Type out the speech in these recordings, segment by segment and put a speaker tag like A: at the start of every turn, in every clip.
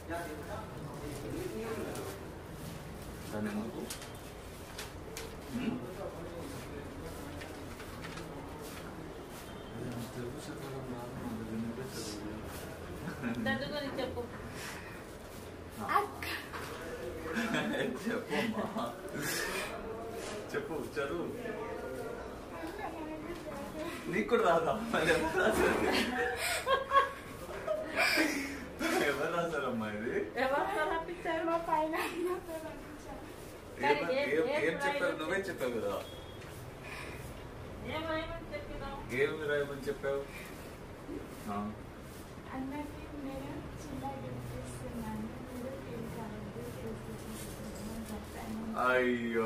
A: దాని ఎందుకు ఉమ్? తెలుగు చదవడం రాదు, మనకి నువ్వే చదువు.
B: దగ్గర గురించి చెప్పు
A: చెప్పమ్మా చెప్పు చదువు నీకు కూడా రాదా మరి ఎవరు రాశారు ఎవరు రాశారమ్మా ఇది
B: ఎవరు రప్పించారు
C: మా పైన అన్న పేరు అనిపించారు.
A: ఏం
B: కానీ ఏం-
A: ఏం-
B: ఏం
A: ఏం చెప్పావు
B: రాయమని
A: నువ్వే చెప్పావు కదా
B: ఏమేమని చెప్పినావు
A: ఏం రాయమని చెప్పావు ఆ,
C: అన్నకి నేను చిన్న గిఫ్ట్ ఇస్తున్నాను మీరు ఏం కావాలి తీసుకుంటున్నాను చెప్పాను
A: అయ్యో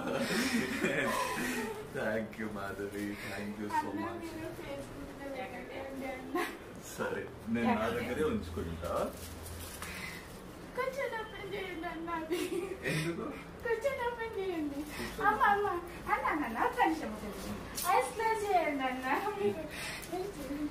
A: thank you Madhavi thank you so
C: అన్న
A: మచ్
C: మీరు ఫేస్బుక్ లో పెట్టండి అన్న
A: సరే నేను నా దగ్గరే ఉంచుకుంటా
C: కొంచెం ఓపెన్ చేయండి అన్న అది
A: ఎందుకు
C: కొంచెం ఓపెన్ చేయండి అమ్మ అమ్మ అన్న అన్న అన్న ఒక్క నిమిషం ఒక్క నిమిషం ఐస్ క్లోజ్ చేయండి అన్న మీరు మీరు చేయండి.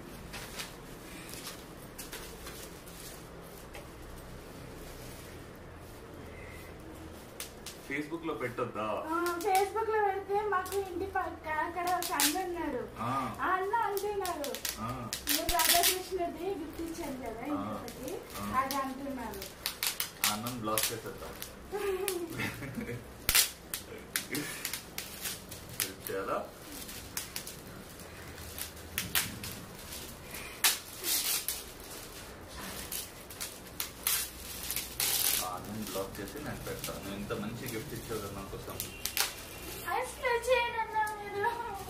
A: ఫేస్బుక్ లో పెట్టొద్దా
C: ఆ, ఫేస్బుక్ లో పెడితే మాకు ఇంటి పక్క అక్కడ ఒక అన్న ఉన్నాడు
A: ఆ,
C: ఆ అన్న అంటున్నారు
A: ఆ.
C: మీరు రాధాకృష్ణది గిఫ్ట్ ఇచ్చాను కదా
A: ఆ,
C: ఇంకొకటి
A: ఆ.
C: అది అంటున్నారు
A: అన్నం బ్లాక్ చేసేద్దాం చాలా అన్నం బ్లాక్ చేసి నేను పెడతాను నువ్వు ఇంత మంచి గిఫ్ట్ ఇచ్చావు కదా నా కోసం
C: ఐస్ క్లోజ్ చేయండి అన్న మీరు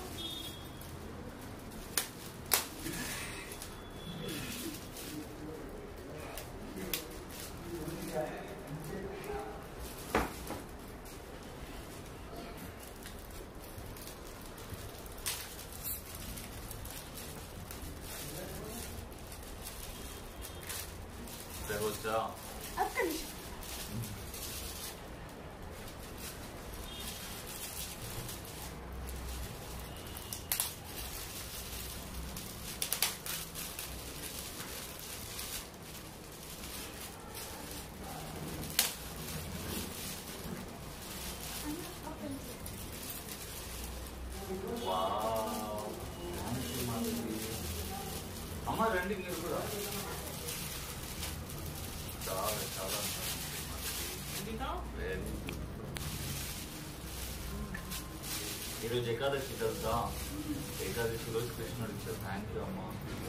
A: వచ్చా
C: ఒక్క నిమిషం అన్న, open చేయండి.
A: వావ్. Thank you, Madhavi. అమ్మ రండి మీరు కూడా చాలా చాలా వెరీ ఈరోజు ఏకాదశి తెలుసా ఏకాదశి రోజు కృష్ణుడు ఇచ్చారు థ్యాంక్ యూ అమ్మా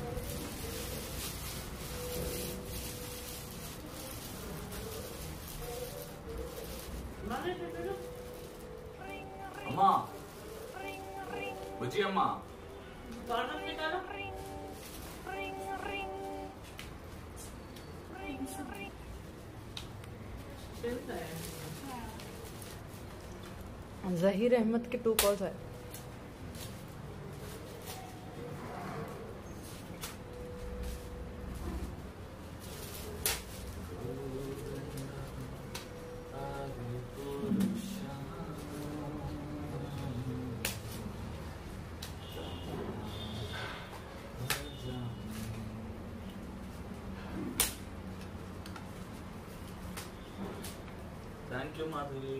A: అమ్మా బుజ్జి అమ్మా
D: जहीर अहमद के टू कॉल्स है
A: థ్యాంక్ యూ మాధవి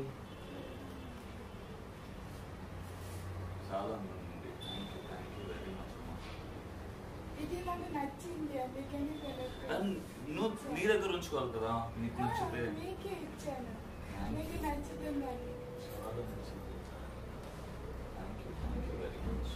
A: చాలా అందంగా ఉంది thank you thank you very much అమ్మా
C: ఇది నాకు నచ్చింది అందుకని కొనుక్కున్నాను.
A: కానీ నువ్వు నీ దగ్గర ఉంచుకోవాలి కదా నీకు
C: ఆ,
A: నచ్చితే
C: మీకే ఇచ్చాను మీకు నచ్చుతుందని
A: చాలా నచ్చింది thank you thank you very much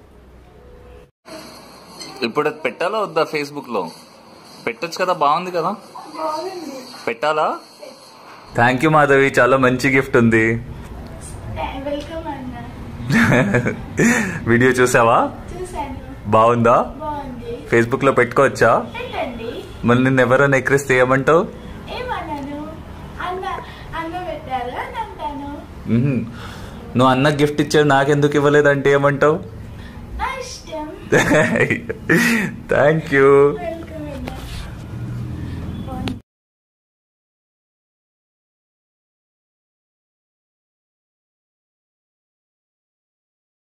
A: ఇప్పుడు అది పెట్టాలా వద్దా ఫేస్బుక్ లో పెట్టొచ్చు కదా బాగుంది కదా
C: బాగుంది
A: పెట్టాలా థ్యాంక్ యూ మాధవి చాలా మంచి గిఫ్ట్ ఉంది
C: వెల్కమ్ అన్న
A: వీడియో చూసావా
C: చూశాను
A: బాగుందా
C: బాగుంది
A: ఫేస్బుక్ లో పెట్టుకోవచ్చా
C: పెట్టండి
A: మళ్ళీ నిన్ను ఎవరైనా ఎక్కిరిస్తే ఏమంటావు
C: ఏమన్నాను అన్న అన్న పెట్టారు అని అంటాను
A: మ్మ్. నువ్వు అన్న గిఫ్ట్ ఇచ్చావు నాకెందుకు ఇవ్వలేదంటే ఏమంటావు
C: నా ఇష్టం
A: థ్యాంక్ యూ
C: వెల్కమ్